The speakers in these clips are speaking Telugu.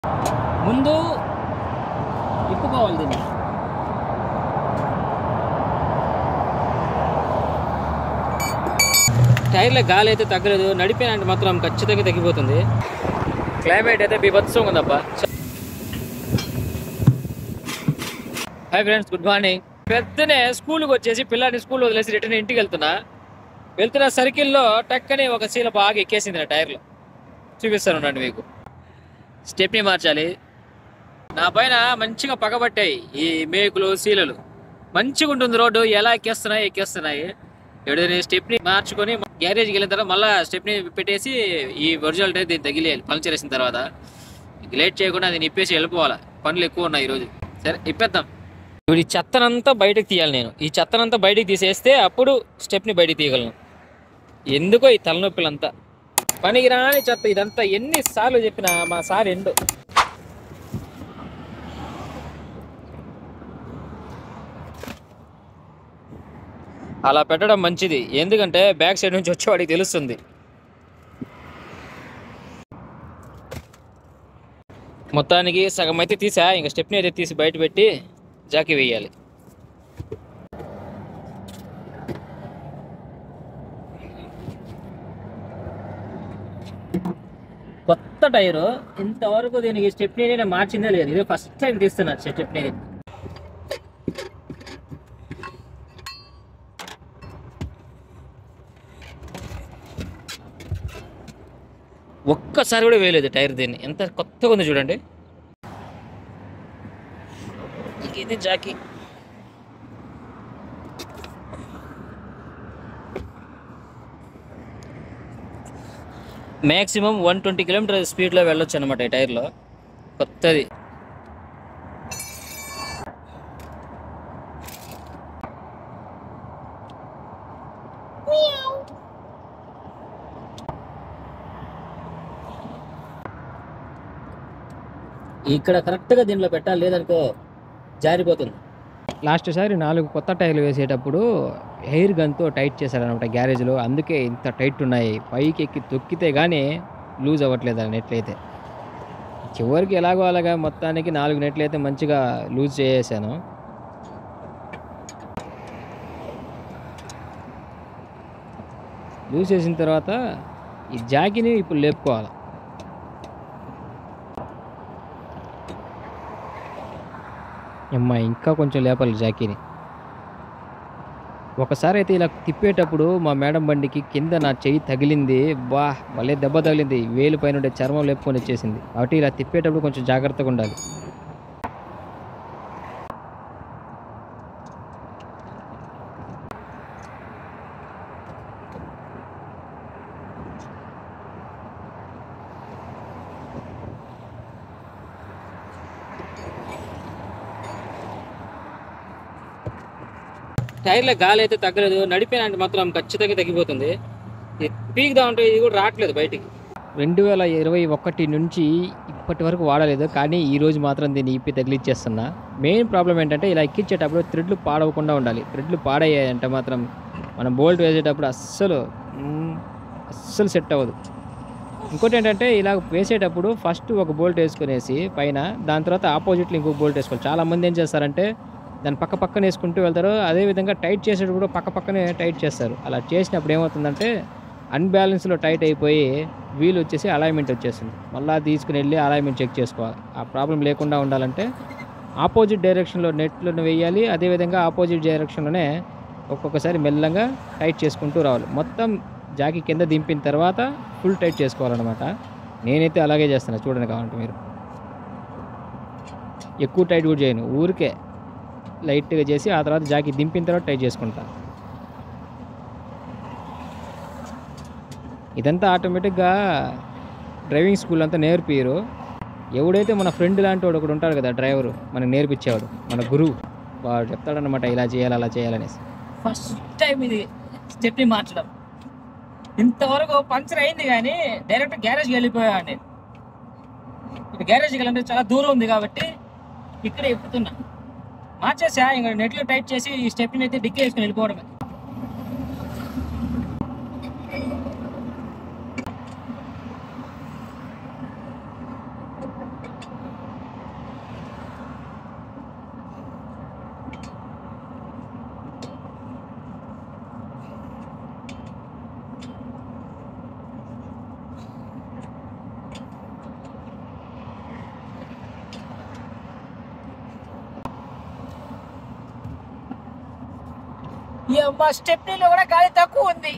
ముందు ఇప్పుకోవాలి దీన్ని టైర్లో గాలి అయితే తగ్గలేదు నడిపినంటే మాత్రం ఖచ్చితంగా తగ్గిపోతుంది క్లైమేట్ అయితే బీభత్సంగా ఉందబ్బా హాయ్ ఫ్రెండ్స్ గుడ్ మార్నింగ్ పెద్దనే స్కూల్కి వచ్చేసి పిల్లాడిని స్కూల్ వదిలేసి రిటర్న్ ఇంటికి వెళ్తున్నా వెళ్తున్న సర్కిల్లో టక్కని ఒక శీల బాగా ఎక్కేసింది నా టైర్లో చూపిస్తాను ఉండండి మీకు స్టెప్ని మార్చాలి నా పైన మంచిగా పగబట్టాయి ఈ మేకులు శీలలు మంచిగా ఉంటుంది రోడ్డు ఎలా ఎక్కేస్తున్నాయి ఎక్కేస్తున్నాయి ఇప్పుడు నేను స్టెప్ని మార్చుకొని గ్యారేజ్కి వెళ్ళిన తర్వాత మళ్ళీ స్టెప్ని పెట్టేసి ఈ ఒరిజినల్ టైర్ దీన్ని తగిలేయాలి పంక్చర్ వేసిన తర్వాత లేట్ చేయకుండా అది నిప్పేసి వెళ్ళిపోవాలి పనులు ఎక్కువ ఉన్నాయి ఈరోజు సరే ఇప్పేద్దాం ఇప్పుడు ఈ చెత్తనంతా బయటకు తీయాలి నేను ఈ చెత్తనంతా బయటకు తీసేస్తే అప్పుడు స్టెప్ని బయటకు తీయగలను ఎందుకో ఈ తలనొప్పులంతా పనికి రాని చెత్త ఇదంతా ఎన్నిసార్లు చెప్పినా మా సార్ ఎండు అలా పెట్టడం మంచిది ఎందుకంటే బ్యాక్ సైడ్ నుంచి వచ్చేవాడికి తెలుస్తుంది మొత్తానికి సగం అయితే తీసా ఇంకా స్టెప్ని అయితే తీసి బయట పెట్టి జాకీ వేయాలి కొత్త టైరు ఇంతవరకు దీనికి స్టెప్నీ నేను మార్చిందే లేదు ఇదే ఫస్ట్ టైం తీస్తున్నా స్టెప్నీ ఒక్కసారి కూడా వేయలేదు టైర్ దీన్ని ఎంత కొత్తగా ఉంది చూడండి ఇది jack maximum one twenty kilometre స్పీడ్లో వెళ్ళొచ్చు అనమాట ఈ టైర్లో కొత్తది ఇక్కడ కరెక్ట్గా దీనిలో పెట్టాలి లేదనుకో జారిపోతుంది లాస్ట్ సారి నాలుగు కొత్త టైర్లు వేసేటప్పుడు హెయిర్ గన్తో టైట్ చేశారనమాట గ్యారేజ్లో అందుకే ఇంత టైట్ ఉన్నాయి పైకి ఎక్కి తొక్కితే కానీ లూజ్ అవ్వట్లేదు ఆ నెట్లు అయితే చివరికి ఎలాగో అలాగా మొత్తానికి నాలుగు నెట్లు అయితే మంచిగా లూజ్ చేసేసాను లూజ్ చేసిన తర్వాత ఈ జాకీని ఇప్పుడు లేపుకోవాలి అమ్మా ఇంకా కొంచెం లేపాలి జాకీని ఒకసారి అయితే ఇలా తిప్పేటప్పుడు మా మేడం బండికి కింద నా చెయ్యి తగిలింది బా భలే దెబ్బ తగిలింది వేలు పైన ఉండే చర్మం లేపుకొని వచ్చేసింది కాబట్టి ఇలా తిప్పేటప్పుడు కొంచెం జాగ్రత్తగా ఉండాలి టైర్లో గాలి అయితే తగ్గలేదు నడిపినంటే మాత్రం ఖచ్చితంగా తగ్గిపోతుంది పీకుదా ఉంటే ఇది కూడా రావట్లేదు బయటికి రెండు వేల ఇరవై ఒకటి నుంచి ఇప్పటి వరకు వాడలేదు కానీ ఈ రోజు మాత్రం దీన్ని ఇప్పి తగిలిచ్చేస్తున్నా మెయిన్ ప్రాబ్లం ఏంటంటే ఇలా ఎక్కించేటప్పుడు థ్రెడ్లు పాడవకుండా ఉండాలి థ్రెడ్లు పాడయ్యాయంటే మాత్రం మనం బోల్ట్ వేసేటప్పుడు అస్సలు మ్, అస్సలు సెట్ అవ్వదు ఇంకోటి ఏంటంటే ఇలా వేసేటప్పుడు ఫస్ట్ ఒక బోల్ట్ వేసుకునేసి పైన దాని తర్వాత ఆపోజిట్లో ఇంకొక బోల్ట్ వేసుకోవాలి చాలామంది ఏం చేస్తారంటే దాని పక్క పక్కన వేసుకుంటూ వెళ్తారు అదేవిధంగా టైట్ చేసేటప్పుడు పక్క పక్కనే టైట్ చేస్తారు అలా చేసినప్పుడు ఏమవుతుందంటే అన్బ్యాలెన్స్లో టైట్ అయిపోయి వీల్ వచ్చేసి అలైన్మెంట్ వచ్చేస్తుంది మళ్ళీ తీసుకుని వెళ్ళి అలైన్మెంట్ చెక్ చేసుకోవాలి ఆ ప్రాబ్లం లేకుండా ఉండాలంటే ఆపోజిట్ డైరెక్షన్లో నెట్లను వేయాలి అదేవిధంగా ఆపోజిట్ డైరెక్షన్లోనే ఒక్కొక్కసారి మెల్లగా టైట్ చేసుకుంటూ రావాలి మొత్తం జాకీ కింద దింపిన తర్వాత ఫుల్ టైట్ చేసుకోవాలన్నమాట నేనైతే అలాగే చేస్తాను చూడండి కావాలంటే మీరు ఎక్కువ టైట్ కూడా చేయను ఊరికే లైట్గా చేసి ఆ తర్వాత జాకీ దింపిన తర్వాత టైట్ చేసుకుంటా ఇదంతా ఆటోమేటిక్గా డ్రైవింగ్ స్కూల్ అంతా నేర్పియరు ఎవడైతే మన ఫ్రెండ్ లాంటి వాడు ఒకడు ఉంటాడు కదా డ్రైవరు మనకు నేర్పించేవాడు మన గురువు వాడు చెప్తాడనమాట ఇలా చేయాలి అలా చేయాలనేసి ఫస్ట్ టైం ఇది స్టెప్ని మార్చడం ఇంతవరకు పంక్చర్ అయింది కానీ డైరెక్ట్ గ్యారేజ్కి వెళ్ళిపోయాను ఇప్పుడు గ్యారేజ్కి వెళ్ళాలంటే చాలా దూరం ఉంది కాబట్టి ఇక్కడే ఎక్కుతున్నా మార్చేసా ఇంకా నెట్లో టైట్ చేసి ఈ స్టెప్ని అయితే డిక్కి వేసుకుని వెళ్ళిపోవడమే ఈ అమ్మ స్టెప్నీలో కూడా గాలి తక్కువ ఉంది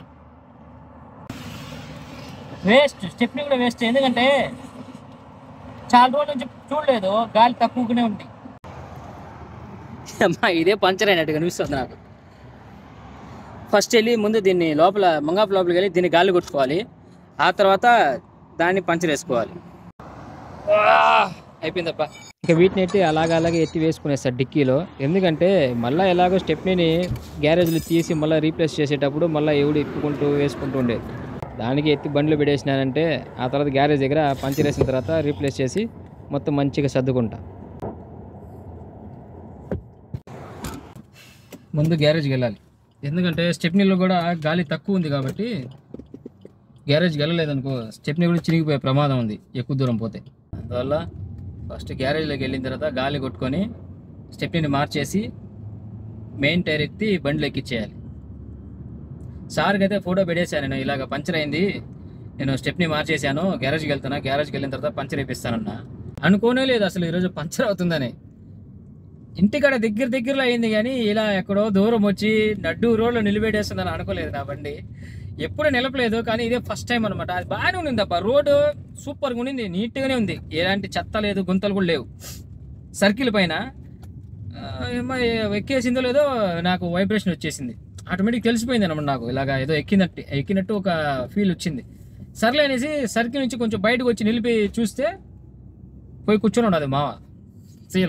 వేస్ట్ స్టెప్నీ కూడా వేస్ట్ ఎందుకంటే చాలా రోజుల నుంచి చూడలేదు గాలి తక్కువగానే ఉంది అమ్మా ఇదే పంచర్ అయినట్టు కనిపిస్తుంది నాకు ఫస్ట్ వెళ్ళి ముందు దీన్ని లోపల మంగాపు లోపలికి వెళ్ళి దీన్ని గాలి కొట్టుకోవాలి ఆ తర్వాత దాన్ని పంచర్ వేసుకోవాలి అయిపోయిందప్ప ఇక వీటిని ఎత్తి అలాగ అలాగే ఎత్తి వేసుకునేస్తారు డిక్కీలో ఎందుకంటే మళ్ళీ ఎలాగో స్టెప్నీని గ్యారేజ్లు తీసి మళ్ళీ రీప్లేస్ చేసేటప్పుడు మళ్ళీ ఎవడు ఇప్పుకుంటూ వేసుకుంటూ ఉండేది దానికి ఎత్తి బండ్లు పెట్టేసినానంటే ఆ తర్వాత గ్యారేజ్ దగ్గర పంచర్ వేసిన తర్వాత రీప్లేస్ చేసి మొత్తం మంచిగా సర్దుకుంటా ముందు గ్యారేజ్కి వెళ్ళాలి ఎందుకంటే స్టెప్నీలో కూడా గాలి తక్కువ ఉంది కాబట్టి గ్యారేజ్కి వెళ్ళలేదనుకో స్టెప్నీ కూడా చిరిగిపోయే ప్రమాదం ఉంది ఎక్కువ దూరం పోతే అందువల్ల ఫస్ట్ గ్యారేజ్లోకి వెళ్ళిన తర్వాత గాలి కొట్టుకొని స్టెప్నీని మార్చేసి మెయిన్ టైర్ ఎత్తి బండ్లు ఎక్కిచ్చేయాలి సార్కి అయితే ఫోటో పెట్టేశాను నేను ఇలాగ పంచర్ అయింది నేను స్టెప్ని మార్చేశాను గ్యారేజ్కి వెళ్తున్నా గ్యారేజ్కి వెళ్ళిన తర్వాత పంచర్ వేపిస్తానన్నా అనుకోనే లేదు అసలు ఈరోజు పంచర్ అవుతుందని ఇంటికాడ దగ్గర దగ్గరలో అయింది కానీ ఇలా ఎక్కడో దూరం వచ్చి నడ్డు రోడ్లో నిలబెట్టేస్తుందని అనుకోలేదు నా బండి ఎప్పుడు నిలపలేదు కానీ ఇదే ఫస్ట్ టైం అనమాట అది బాగానే ఉంది తప్ప రోడ్డు సూపర్గా ఉండింది నీట్గానే ఉంది ఎలాంటి చెత్త లేదు గుంతలు కూడా లేవు సర్కిల్ పైన ఆ, ఏమో ఎక్కేసిందో లేదో నాకు వైబ్రేషన్ వచ్చేసింది ఆటోమేటిక్ తెలిసిపోయింది అనమాట నాకు ఇలాగ ఏదో ఎక్కినట్టు ఎక్కినట్టు ఒక ఫీల్ వచ్చింది సర్లే అనేసి సర్కిల్ నుంచి కొంచెం బయటకు వచ్చి నిలిపి చూస్తే పోయి కూర్చొని ఉన్నది మావ శీల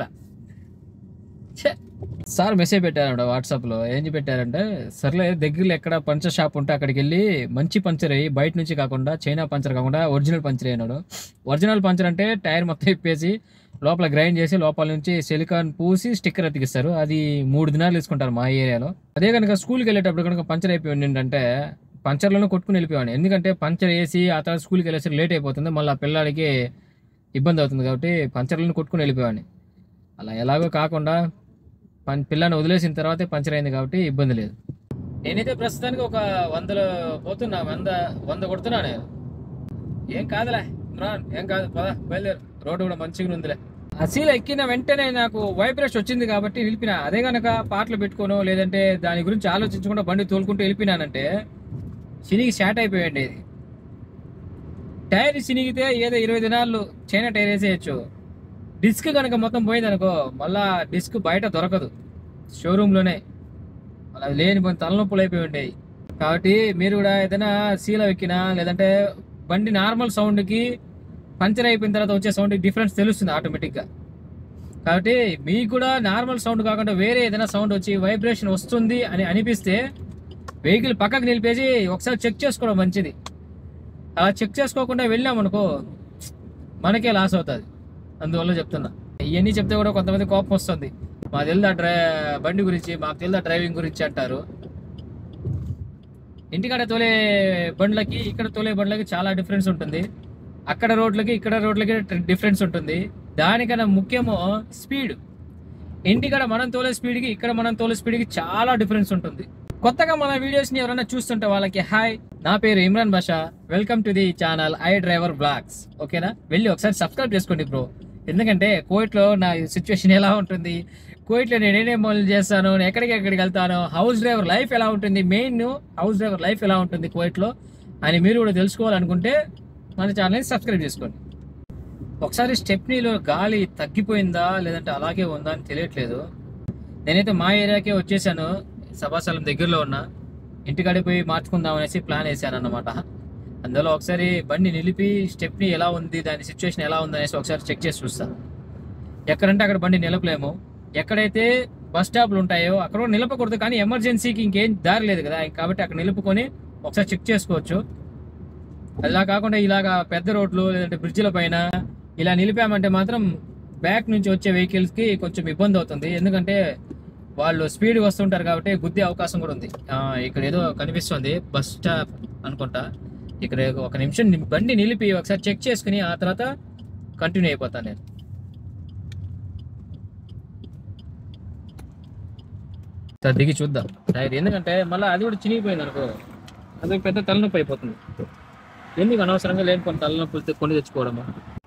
ఛే. సార్ మెసేజ్ పెట్టారంట వాట్సాప్లో ఏం పెట్టారంటే సర్లే దగ్గరలో ఎక్కడ పంచర్ షాప్ ఉంటే అక్కడికి వెళ్ళి మంచి పంచర్ అయ్యి బయట నుంచి కాకుండా చైనా పంచర్ కాకుండా ఒరిజినల్ పంచర్ అయినాడు ఒరిజినల్ పంచర్ అంటే టైర్ మొత్తం ఇప్పేసి లోపల గ్రైండ్ చేసి లోపల నుంచి సిలికాన్ పూసి స్టిక్కర్ అతికిస్తారు అది మూడు దినాలు తీసుకుంటారు మా ఏరియాలో అదే కనుక స్కూల్కి వెళ్ళేటప్పుడు కనుక పంచర్ అయిపోయి ఏంటంటే పంచర్లను కొట్టుకుని వెళ్ళిపోయాను ఎందుకంటే పంచర్ వేసి ఆ తర్వాత స్కూల్కి వెళ్ళేసరికి లేట్ అయిపోతుంది మళ్ళీ ఆ పిల్లాడికి ఇబ్బంది అవుతుంది కాబట్టి పంచర్లను కొట్టుకుని వెళ్ళిపోయాను అలా ఎలాగో కాకుండా పం పిల్లని వదిలేసిన తర్వాతే పంచర్ అయింది కాబట్టి ఇబ్బంది లేదు నేనైతే ప్రస్తుతానికి ఒక వందలో పోతున్నా వంద వంద కొడుతున్నా నేను ఏం కాదులే ఇమ్రాన్ ఏం కాదు పద బయలుదేరు రోడ్డు కూడా మంచిగా ఉందిలే అసీల ఎక్కిన వెంటనే నాకు వైబ్రేషన్ వచ్చింది కాబట్టి నిలిపిన అదే గనక పాటలు పెట్టుకోను లేదంటే దాని గురించి ఆలోచించకుండా బండి తోలుకుంటూ వెళ్ళిపోయినానంటే సినిగి స్టార్ట్ అయిపోయండి ఇది టైర్ సినిగితే ఏదో ఇరవై దినాలు చైనా టైర్ వేసేయచ్చు డిస్క్ కనుక మొత్తం పోయిందనుకో మళ్ళా డిస్క్ బయట దొరకదు షోరూంలోనే అలా లేని కొన్ని తలనొప్పులు అయిపోయి ఉంటాయి కాబట్టి మీరు కూడా ఏదైనా సీల ఎక్కినా లేదంటే బండి నార్మల్ సౌండ్కి పంచర్ అయిపోయిన తర్వాత వచ్చే సౌండ్కి డిఫరెన్స్ తెలుస్తుంది ఆటోమేటిక్గా కాబట్టి మీకు కూడా నార్మల్ సౌండ్ కాకుండా వేరే ఏదైనా సౌండ్ వచ్చి వైబ్రేషన్ వస్తుంది అని అనిపిస్తే వెహికల్ పక్కకు నిలిపేసి ఒకసారి చెక్ చేసుకోవడం మంచిది అలా చెక్ చేసుకోకుండా వెళ్ళామనుకో మనకే లాస్ అవుతుంది అందువల్ల చెప్తున్నా ఇవన్నీ చెప్తే కూడా కొంతమంది కోపం వస్తుంది మాకు తెలుదా డ్రై బండి గురించి మాకు తెలుదా డ్రైవింగ్ గురించి అంటారు ఇంటికాడ తోలే బండ్లకి ఇక్కడ తోలే బండ్లకి చాలా డిఫరెన్స్ ఉంటుంది అక్కడ రోడ్లకి ఇక్కడ రోడ్లకి డిఫరెన్స్ ఉంటుంది దానికన్నా ముఖ్యము స్పీడ్ ఇంటికాడ మనం తోలే స్పీడ్కి ఇక్కడ మనం తోలే స్పీడ్కి చాలా డిఫరెన్స్ ఉంటుంది కొత్తగా మన వీడియోస్ని ఎవరైనా చూస్తుంటే వాళ్ళకి హాయ్ నా పేరు Imran Basha welcome to the channel I driver blogs ఓకేనా వెళ్ళి ఒకసారి సబ్స్క్రైబ్ చేసుకోండి బ్రో ఎందుకంటే కోవిట్లో నా సిచ్యువేషన్ ఎలా ఉంటుంది కోవిట్లో నేను ఏమేం పనులు చేస్తాను నేను ఎక్కడికి ఎక్కడికి వెళ్తాను హౌస్ డ్రైవర్ లైఫ్ ఎలా ఉంటుంది మెయిన్ హౌస్ డ్రైవర్ లైఫ్ ఎలా ఉంటుంది కోవిట్లో అని మీరు కూడా తెలుసుకోవాలనుకుంటే మన ఛానల్ని సబ్స్క్రైబ్ చేసుకోండి ఒకసారి స్టెప్నీలో గాలి తగ్గిపోయిందా లేదంటే అలాగే ఉందా అని తెలియట్లేదు నేనైతే మా ఏరియాకే వచ్చేసాను సభాస్థలం దగ్గరలో ఉన్నా ఇంటికాడే పోయి మార్చుకుందాం అనేసి ప్లాన్ వేసాను అన్నమాట అందులో ఒకసారి బండి నిలిపి స్టెప్ని ఎలా ఉంది దాని సిచ్యువేషన్ ఎలా ఉంది అనేసి ఒకసారి చెక్ చేసి చూస్తా ఎక్కడంటే అక్కడ బండి నిలపలేము ఎక్కడైతే బస్ స్టాప్లు ఉంటాయో అక్కడ కూడా నిలపకూడదు కానీ ఎమర్జెన్సీకి ఇంకేం దారి లేదు కదా కాబట్టి అక్కడ నిలుపుకొని ఒకసారి చెక్ చేసుకోవచ్చు అలా కాకుండా ఇలాగా పెద్ద రోడ్లు లేదంటే బ్రిడ్జిల పైన ఇలా నిలిపామంటే మాత్రం బ్యాక్ నుంచి వచ్చే వెహికల్స్ కి కొంచెం ఇబ్బంది అవుతుంది ఎందుకంటే వాళ్ళు స్పీడ్ వస్తుంటారు కాబట్టి గుద్దే అవకాశం కూడా ఉంది ఆ, ఇక్కడ ఏదో కనిపిస్తుంది బస్ స్టాప్ అనుకుంటా ఇక్కడ ఒక నిమిషం ని- బండి నిలిపి ఒకసారి చెక్ చేసుకుని ఆ తర్వాత కంటిన్యూ అయిపోతాను నేను సార్ దిగి చూద్దాం టైర్ ఎందుకంటే మళ్ళీ అది కూడా చినిగిపోయింది అనుకో అది పెద్ద తలనొప్పి అయిపోతుంది ఎందుకు అనవసరంగా లేని కొన్ని తలనొప్పులు తె- కొని తెచ్చుకోవడమా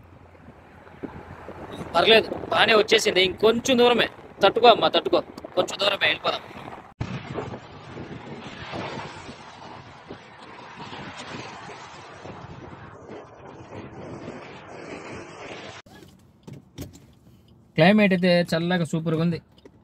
పర్లేదు బాగానే వచ్చేసింది ఇంకొంచెం దూరమే తట్టుకో అమ్మా తట్టుకో కొంచెం దూరమే వెళ్ళిపోదాం క్లైమేట్ అయితే చల్లగా సూపర్గా ఉంది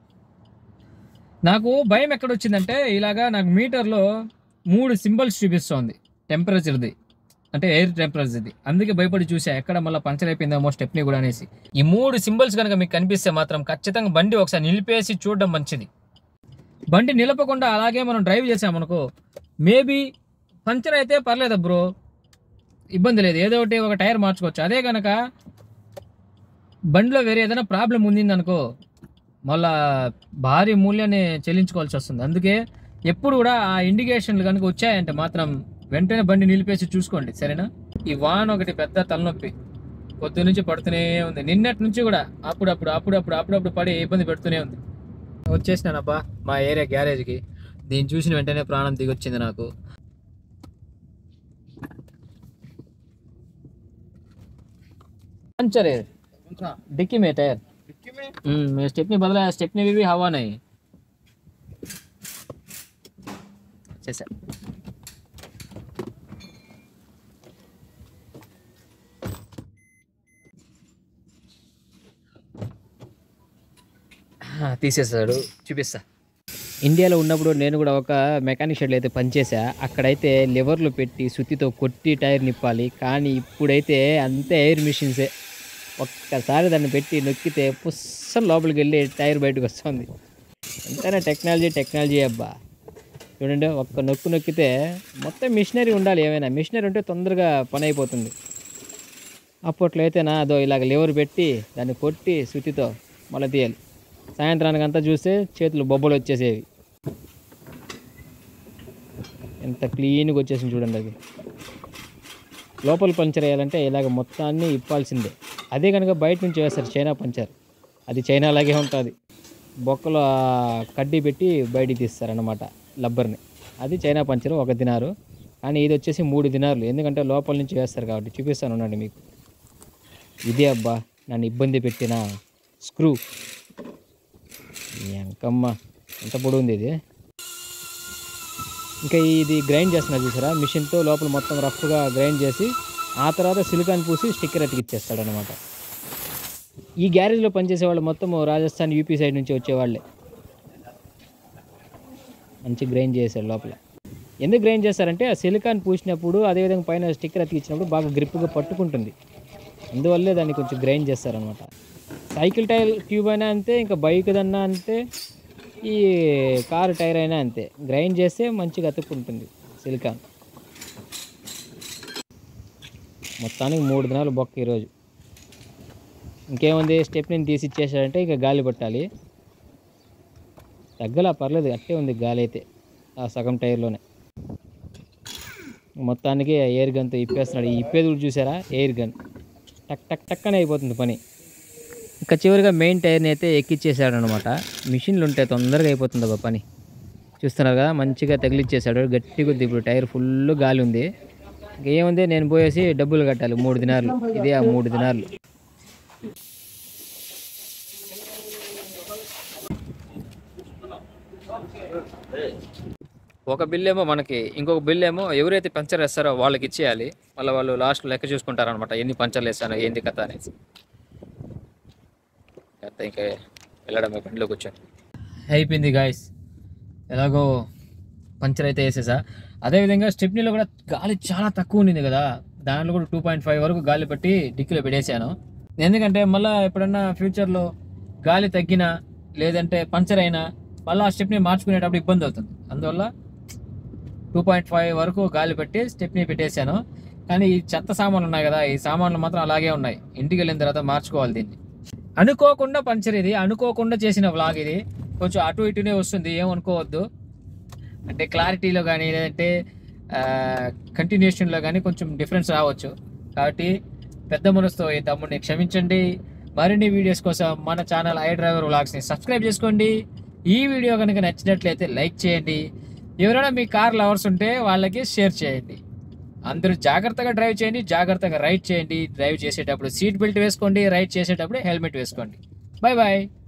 నాకు భయం ఎక్కడ వచ్చిందంటే ఇలాగా నాకు మీటర్లో మూడు సింబల్స్ చూపిస్తోంది టెంపరేచర్ది అంటే ఎయిర్ టెంపరేచర్ది అందుకే భయపడి చూసా ఎక్కడ మళ్ళీ పంచర్ అయిపోయిందేమో స్టెప్ని కూడా అనేసి ఈ మూడు సింబల్స్ కనుక మీకు కనిపిస్తే మాత్రం ఖచ్చితంగా బండి ఒకసారి నిలిపేసి చూడడం మంచిది బండి నిలపకుండా అలాగే మనం డ్రైవ్ చేసామనుకో మేబీ పంచర్ అయితే పర్లేదు బ్రో ఇబ్బంది లేదు ఏదో ఒకటి ఒక టైర్ మార్చుకోవచ్చు అదే కనుక బండిలో వేరే ఏదైనా ప్రాబ్లం ఉండిందనుకో మళ్ళా భారీ మూల్యాన్ని చెల్లించుకోవాల్సి వస్తుంది అందుకే ఎప్పుడు కూడా ఆ ఇండికేషన్లు కనుక వచ్చాయంటే మాత్రం వెంటనే బండి నిలిపేసి చూసుకోండి సరేనా ఈ వాన్ ఒకటి పెద్ద తలనొప్పి పొద్దు నుంచి పడుతూనే ఉంది నిన్నటి నుంచి కూడా అప్పుడప్పుడు అప్పుడప్పుడు అప్పుడప్పుడు పడి ఇబ్బంది పెడుతూనే ఉంది వచ్చేసినానబ్బా మా ఏరియా గ్యారేజ్కి దీన్ని చూసిన వెంటనే ప్రాణం దిగొచ్చింది నాకు पंचर है डिक्की में टायर हम्म स्टेपनी बदला स्टेपनी भी, भी हवा नहीं जैसा తీసేస్తాడు చూపిస్తా ఇండియాలో ఉన్నప్పుడు నేను కూడా ఒక మెకానిక్ షెడ్లో అయితే పనిచేసా అక్కడైతే లివర్లు పెట్టి సుత్తితో కొట్టి టైర్ నిప్పాలి కానీ ఇప్పుడైతే అంతే ఎయిర్ మిషన్సే ఒక్కసారి దాన్ని పెట్టి నొక్కితే పుస్సం లోపలికి వెళ్ళి టైర్ బయటకు వస్తుంది ఎంతైనా టెక్నాలజీ టెక్నాలజీ అబ్బా చూడండి ఒక్క నొక్కు నొక్కితే మొత్తం మిషనరీ ఉండాలి ఏమైనా మిషనరీ ఉంటే తొందరగా పని అయిపోతుంది అప్పట్లో అయితే నా అదో ఇలాగ లివర్ పెట్టి దాన్ని కొట్టి సుత్తితో మళ్ళీ తీయాలి సాయంత్రానికి అంతా చూస్తే చేతులు బొబ్బలు వచ్చేసేవి ఎంత క్లీన్గా వచ్చేసింది చూడండి అది లోపల పంచర్ వేయాలంటే ఇలాగ మొత్తాన్ని ఇప్పాల్సిందే అదే కనుక బయట నుంచి వేస్తారు చైనా పంచర్ అది చైనా లాగే ఉంటుంది బొక్కలో ఆ కడ్డీ పెట్టి బయటికి తీస్తారనమాట లబ్బర్ని అది చైనా పంచర్ ఒక దినారు కానీ ఇది వచ్చేసి మూడు దినారులు ఎందుకంటే లోపల నుంచి వేస్తారు కాబట్టి చూపిస్తాను ఉండండి మీకు ఇదే అబ్బా నన్ను ఇబ్బంది పెట్టిన స్క్రూ ఎంకమ్మ ఎంత పొడి ఉంది ఇది ఇంకా ఇది గ్రైండ్ చేస్తున్నారు చూసారా మిషన్తో లోపల మొత్తం రఫ్గా గ్రైండ్ చేసి ఆ తర్వాత సిలికాన్ పూసి స్టిక్కర్ అతికిచ్చేస్తాడు అనమాట ఈ గ్యారేజ్లో పనిచేసే వాళ్ళు మొత్తం రాజస్థాన్ యూపీ సైడ్ నుంచి వచ్చేవాళ్ళే మంచి గ్రైండ్ చేశాడు లోపల ఎందుకు గ్రైండ్ చేస్తారంటే ఆ సిలికాన్ పూసినప్పుడు అదేవిధంగా పైన స్టిక్కర్ అతికిచ్చినప్పుడు బాగా గ్రిప్గా పట్టుకుంటుంది అందువల్లే దాన్ని కొంచెం గ్రైండ్ చేస్తారనమాట సైకిల్ టైర్ ట్యూబ్ అయినా అంతే ఇంకా బైక్ దన్నా అంతే ఈ కారు టైర్ అయినా అంతే గ్రైండ్ చేస్తే మంచిగా అతుక్కుంటుంది సిలికాన్ మొత్తానికి మూడు దినాలు బొక్క ఈరోజు ఇంకేముంది స్టెప్ని తీసి ఇచ్చేసాడంటే ఇక గాలి పట్టాలి తగ్గలా పర్లేదు అట్టే ఉంది గాలి అయితే ఆ సగం టైర్లోనే మొత్తానికి ఎయిర్ గన్తో ఇప్పేస్తున్నాడు ఈ ఇప్పేది కూడా చూసారా ఎయిర్ గన్ టక్ టక్ టక్ అని అయిపోతుంది పని ఇంకా చివరిగా మెయిన్ టైర్ని అయితే ఎక్కిచ్చేసాడు అనమాట మిషన్లు ఉంటే తొందరగా అయిపోతుంది అబ్బా పని చూస్తున్నారు కదా మంచిగా తగిలిచ్చేసాడు గట్టిగా ఉంది ఇప్పుడు టైర్ ఫుల్ గాలి ఉంది ఇంకేముంది నేను పోయేసి డబ్బులు కట్టాలి మూడు దినార్లు ఇదే ఆ మూడు దినార్లు ఒక బిల్ ఏమో మనకి ఇంకొక బిల్ ఏమో ఎవరైతే పంచర్ వేస్తారో వాళ్ళకి ఇచ్చేయాలి మళ్ళీ వాళ్ళు లాస్ట్ లెక్క చూసుకుంటారనమాట ఎన్ని పంచర్లు వేస్తాను ఏంది కథ అనేసి కథ ఇంకా వెళ్ళడమే బండిలో కూర్చొని అయిపోయింది గాయస్ ఎలాగో పంచర్ అయితే వేసేసా అదేవిధంగా స్టెప్నీలో కూడా గాలి చాలా తక్కువ ఉండింది కదా దాంట్లో కూడా టూ పాయింట్ ఫైవ్ వరకు గాలి పట్టి డిక్కీలో పెట్టేశాను ఎందుకంటే మళ్ళీ ఎప్పుడన్నా ఫ్యూచర్లో గాలి తగ్గినా లేదంటే పంచర్ అయినా మళ్ళీ ఆ స్టెప్ని మార్చుకునేటప్పుడు ఇబ్బంది అవుతుంది అందువల్ల టూ పాయింట్ ఫైవ్ వరకు గాలి పెట్టి స్టెప్ని పెట్టేశాను కానీ ఈ చెత్త సామాన్లు ఉన్నాయి కదా ఈ సామాన్లు మాత్రం అలాగే ఉన్నాయి ఇంటికి వెళ్ళిన తర్వాత మార్చుకోవాలి దీన్ని అనుకోకుండా పంచర్ ఇది అనుకోకుండా చేసిన వ్లాగ్ ఇది కొంచెం అటు ఇటునే వస్తుంది ఏమనుకోవద్దు అంటే క్లారిటీలో కానీ లేదంటే కంటిన్యూషన్లో కానీ కొంచెం డిఫరెన్స్ రావచ్చు కాబట్టి పెద్ద మనసుతో ఈ తమ్ముడిని క్షమించండి మరిన్ని వీడియోస్ కోసం మన ఛానల్ ఐ డ్రైవర్ వ్లాగ్స్ని సబ్స్క్రైబ్ చేసుకోండి ఈ వీడియో కనుక నచ్చినట్లయితే లైక్ చేయండి ఎవరైనా మీ కార్ లవర్స్ ఉంటే వాళ్ళకి షేర్ చేయండి అందరూ జాగ్రత్తగా డ్రైవ్ చేయండి జాగ్రత్తగా రైడ్ చేయండి డ్రైవ్ చేసేటప్పుడు సీట్ బెల్ట్ వేసుకోండి రైడ్ చేసేటప్పుడు హెల్మెట్ వేసుకోండి బాయ్ బాయ్